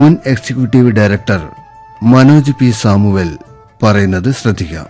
മുൻ executive director Manoj P Samuel പറയുന്നത് ശ്രദ്ധിക്കാം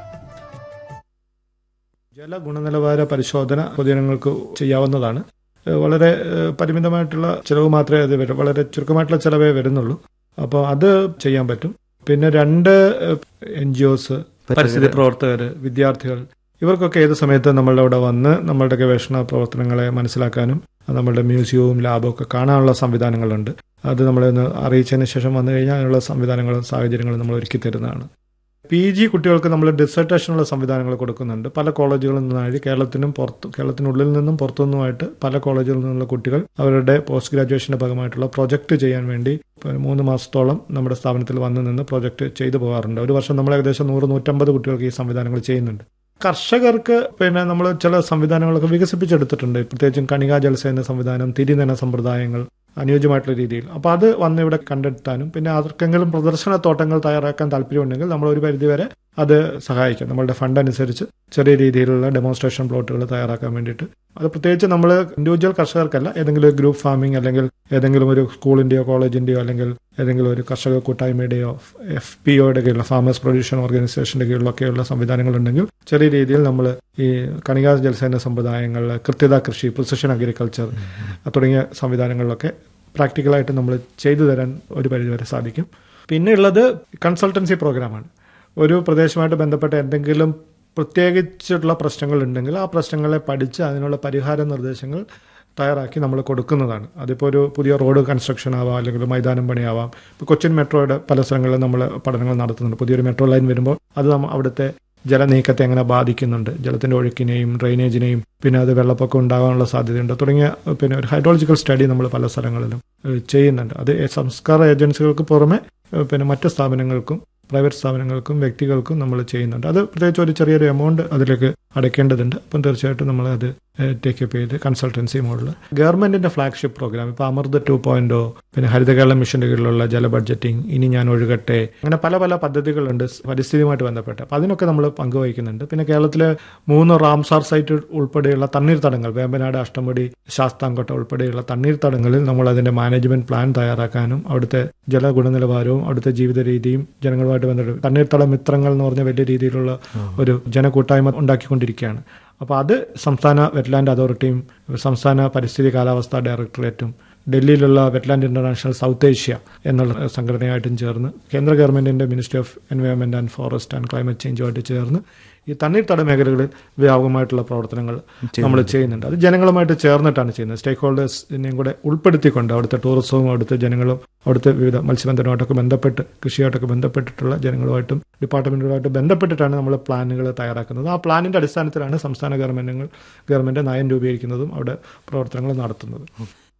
ജല ഗുണനിലവാര പരിശോധന പൊതുജനങ്ങൾക്ക് ചെയ്യാവുന്നതാണ് ഏഹ് വളരെ ഏഹ് പരിമിതമായിട്ടുള്ള ചിലവ് മാത്രമേ അത് വരും വളരെ ചുരുക്കമായിട്ടുള്ള ചിലവേ വരുന്നുള്ളൂ അപ്പോൾ അത് ചെയ്യാൻ പറ്റും പിന്നെ രണ്ട് എൻ ജി ഒസ് പരിസ്ഥിതി പ്രവർത്തകർ വിദ്യാർത്ഥികൾ ഇവർക്കൊക്കെ ഏത് സമയത്ത് നമ്മളുടെ അവിടെ വന്ന് നമ്മളുടെ ഗവേഷണ പ്രവർത്തനങ്ങളെ മനസ്സിലാക്കാനും നമ്മളുടെ മ്യൂസിയവും ലാബും ഒക്കെ കാണാനുള്ള സംവിധാനങ്ങളുണ്ട് അത് നമ്മളെ ഒന്ന് അറിയിച്ചതിന് ശേഷം വന്നു കഴിഞ്ഞാൽ അതിനുള്ള സംവിധാനങ്ങളും സാഹചര്യങ്ങളും നമ്മൾ ഒരുക്കി തരുന്നതാണ് പി ജി കുട്ടികൾക്ക് നമ്മൾ ഡിസർട്ടേഷനുള്ള സംവിധാനങ്ങൾ കൊടുക്കുന്നുണ്ട് പല കോളേജുകളിൽ നിന്നായി കേരളത്തിനും പുറത്ത് കേരളത്തിനുള്ളിൽ നിന്നും പുറത്തുനിന്നുമായിട്ട് പല കോളേജുകളിൽ നിന്നുള്ള കുട്ടികൾ അവരുടെ പോസ്റ്റ് ഗ്രാജുവേഷന്റെ ഭാഗമായിട്ടുള്ള പ്രൊജക്ട് ചെയ്യാൻ വേണ്ടി ഇപ്പൊ മൂന്ന് മാസത്തോളം നമ്മുടെ സ്ഥാപനത്തിൽ വന്ന് നിന്ന് പ്രൊജക്ട് ചെയ്തു പോകാറുണ്ട് ഒരു വർഷം നമ്മൾ ഏകദേശം നൂറ് നൂറ്റമ്പത് കുട്ടികൾക്ക് ഈ സംവിധാനങ്ങൾ ചെയ്യുന്നുണ്ട് കർഷകർക്ക് പിന്നെ നമ്മൾ ചില സംവിധാനങ്ങളൊക്കെ വികസിപ്പിച്ചെടുത്തിട്ടുണ്ട് പ്രത്യേകിച്ചും കണികാ ജലസേന സംവിധാനം തിരിനന സമ്പ്രദായങ്ങൾ അനുയോജ്യമായിട്ടുള്ള രീതിയിൽ അപ്പോൾ അത് വന്ന് ഇവിടെ കണ്ടെത്താനും പിന്നെ ആർക്കെങ്കിലും പ്രദർശന തോട്ടങ്ങൾ തയ്യാറാക്കാൻ താല്പര്യമുണ്ടെങ്കിൽ നമ്മൾ ഒരു പരിധിവരെ അത് സഹായിക്കും നമ്മളുടെ ഫണ്ട് അനുസരിച്ച് ചെറിയ രീതിയിലുള്ള ഡെമോൺസ്ട്രേഷൻ പ്ലോട്ടുകൾ തയ്യാറാക്കാൻ വേണ്ടിയിട്ട് അത് പ്രത്യേകിച്ച് നമ്മൾ ഇൻഡിവിജ്വൽ കർഷകർക്കല്ല ഏതെങ്കിലും ഒരു ഗ്രൂപ്പ് ഫാമിംഗ് അല്ലെങ്കിൽ ഏതെങ്കിലും ഒരു സ്കൂളിന്റെയോ കോളേജിന്റെയോ അല്ലെങ്കിൽ ഏതെങ്കിലും ഒരു കർഷക കൂട്ടായ്മയുടെയോ എഫ് പി ഒയുടെ കീഴിലുള്ള ഫാമേഴ്സ് പ്രൊഡ്യൂഷൻ ഓർഗനൈസേഷന്റെ കീഴിലൊക്കെയുള്ള സംവിധാനങ്ങൾ ഉണ്ടെങ്കിൽ ചെറിയ രീതിയിൽ നമ്മൾ ഈ കണികാ ജലസേന സമ്പ്രദായങ്ങൾ കൃത്യത കൃഷി പ്രിസിഷൻ അഗ്രികൾച്ചർ തുടങ്ങിയ സംവിധാനങ്ങളിലൊക്കെ പ്രാക്ടിക്കലായിട്ട് നമ്മൾ ചെയ്തു തരാൻ ഒരു പരിധിവരെ സാധിക്കും പിന്നെ ഉള്ളത് കൺസൾട്ടൻസി പ്രോഗ്രാമാണ് ഒരു പ്രദേശമായിട്ട് ബന്ധപ്പെട്ട എന്തെങ്കിലും പ്രത്യേകിച്ചിട്ടുള്ള പ്രശ്നങ്ങൾ ഉണ്ടെങ്കിൽ ആ പ്രശ്നങ്ങളെ പഠിച്ച് അതിനുള്ള പരിഹാര നിർദ്ദേശങ്ങൾ തയ്യാറാക്കി നമ്മൾ കൊടുക്കുന്നതാണ് അതിപ്പോൾ ഒരു പുതിയ റോഡ് കൺസ്ട്രക്ഷൻ ആവാം അല്ലെങ്കിൽ മൈതാനം പണിയാവാം ഇപ്പോൾ കൊച്ചിൻ മെട്രോയുടെ പല സ്ഥലങ്ങളിലും നമ്മൾ പഠനങ്ങൾ നടത്തുന്നുണ്ട് പുതിയൊരു മെട്രോ ലൈൻ വരുമ്പോൾ അത് നമ്മ അവിടുത്തെ ജലനീക്കത്തെ എങ്ങനെ ബാധിക്കുന്നുണ്ട് ജലത്തിന്റെ ഒഴുക്കിനെയും ഡ്രെയിനേജിനെയും പിന്നെ അത് വെള്ളപ്പൊക്കം ഉണ്ടാകാനുള്ള സാധ്യതയുണ്ട് തുടങ്ങിയ പിന്നെ ഒരു ഹൈഡ്രോളജിക്കൽ സ്റ്റഡി നമ്മൾ പല സ്ഥലങ്ങളിലും ഏഹ്, ചെയ്യുന്നുണ്ട് അത് സംസ്കാര ഏജൻസികൾക്ക് പുറമെ ഏഹ്, പിന്നെ മറ്റ് സ്ഥാപനങ്ങൾക്കും പ്രൈവറ്റ് സ്ഥാപനങ്ങൾക്കും വ്യക്തികൾക്കും നമ്മൾ ചെയ്യുന്നുണ്ട് അത് പ്രത്യേകിച്ച് ഒരു ചെറിയൊരു എമൗണ്ട് അതിലേക്ക് അടയ്ക്കേണ്ടതുണ്ട് അപ്പം തീർച്ചയായിട്ടും നമ്മൾ അത് ടേക്ക് അപ്പ് ചെയ്ത് കൺസൾട്ടൻസി മോഡിൽ ഗവൺമെന്റിന്റെ ഫ്ലാഗ്ഷിപ്പ് പ്രോഗ്രാം ഇപ്പൊ അമൃത് ടു പോയിന്റ് പിന്നെ ഹരിത കേരളം മിഷന്റെ കീഴിലുള്ള ജല ബഡ്ജറ്റിംഗ് ഇനി ഞാൻ ഒഴുകട്ടെ അങ്ങനെ പല പല പദ്ധതികളുണ്ട് പരിസ്ഥിതിയുമായിട്ട് ബന്ധപ്പെട്ട് അപ്പൊ അതിനൊക്കെ നമ്മൾ പങ്കുവഹിക്കുന്നുണ്ട് പിന്നെ കേരളത്തിലെ മൂന്ന് റാംസാർ സൈറ്റ് ഉൾപ്പെടെയുള്ള തണ്ണീർത്തടങ്ങൾ വേമ്പനാട് അഷ്ടമുടി ശാസ്താംകോട്ട ഉൾപ്പെടെയുള്ള തണ്ണീർത്തടങ്ങളിൽ നമ്മൾ അതിന്റെ മാനേജ്മെന്റ് പ്ലാൻ തയ്യാറാക്കാനും അവിടുത്തെ ജല ഗുണനിലവാരവും അവിടുത്തെ ജീവിത രീതിയും ജനങ്ങളുമായിട്ട് ബന്ധപ്പെട്ട് തണ്ണീർത്തട മിത്രങ്ങൾ എന്ന് പറഞ്ഞ വലിയ രീതിയിലുള്ള ഒരു ജനകൂട്ടായ്മ ഉണ്ടാക്കിക്കൊണ്ടിരിക്കുകയാണ് അപ്പോൾ അത് സംസ്ഥാന വെറ്റ്ലാൻഡ് അതോറിറ്റിയും സംസ്ഥാന പരിസ്ഥിതി കാലാവസ്ഥാ ഡയറക്ടറേറ്റും ഡൽഹിയിലുള്ള വെറ്റ്ലാൻഡ് ഇന്റർനാഷണൽ സൗത്ത് ഏഷ്യ എന്നുള്ള സംഘടനയായിട്ടും ചേർന്ന് കേന്ദ്ര ഗവൺമെന്റിന്റെ ministry of environment and forest and climate ചേഞ്ചുമായിട്ട് ചേർന്ന് ഈ തണ്ണീർത്തട മേഖലകളിൽ വ്യാപകമായിട്ടുള്ള പ്രവർത്തനങ്ങൾ നമ്മൾ ചെയ്യുന്നുണ്ട് അത് ജനങ്ങളുമായിട്ട് ചേർന്നിട്ടാണ് ചെയ്യുന്നത് സ്റ്റേക്ക് ഹോൾഡേഴ്സിനെയും കൂടെ ഉൾപ്പെടുത്തിക്കൊണ്ട് അവിടുത്തെ ടൂറിസവും അവിടുത്തെ ജനങ്ങളും അവിടുത്തെ വിവിധ മത്സ്യബന്ധനമായിട്ടൊക്കെ ബന്ധപ്പെട്ട് കൃഷിയായിട്ടൊക്കെ ബന്ധപ്പെട്ടിട്ടുള്ള ജനങ്ങളുമായിട്ടും ഡിപ്പാർട്ട്മെന്റുകളുമായിട്ട് ബന്ധപ്പെട്ടിട്ടാണ് നമ്മൾ പ്ലാനുകൾ തയ്യാറാക്കുന്നത് ആ പ്ലാനിന്റെ അടിസ്ഥാനത്തിലാണ് സംസ്ഥാന ഗവൺമെന്റുകൾ ഗവൺമെന്റ് നയം രൂപീകരിക്കുന്നതും അവിടെ പ്രവർത്തനങ്ങൾ നടത്തുന്നത്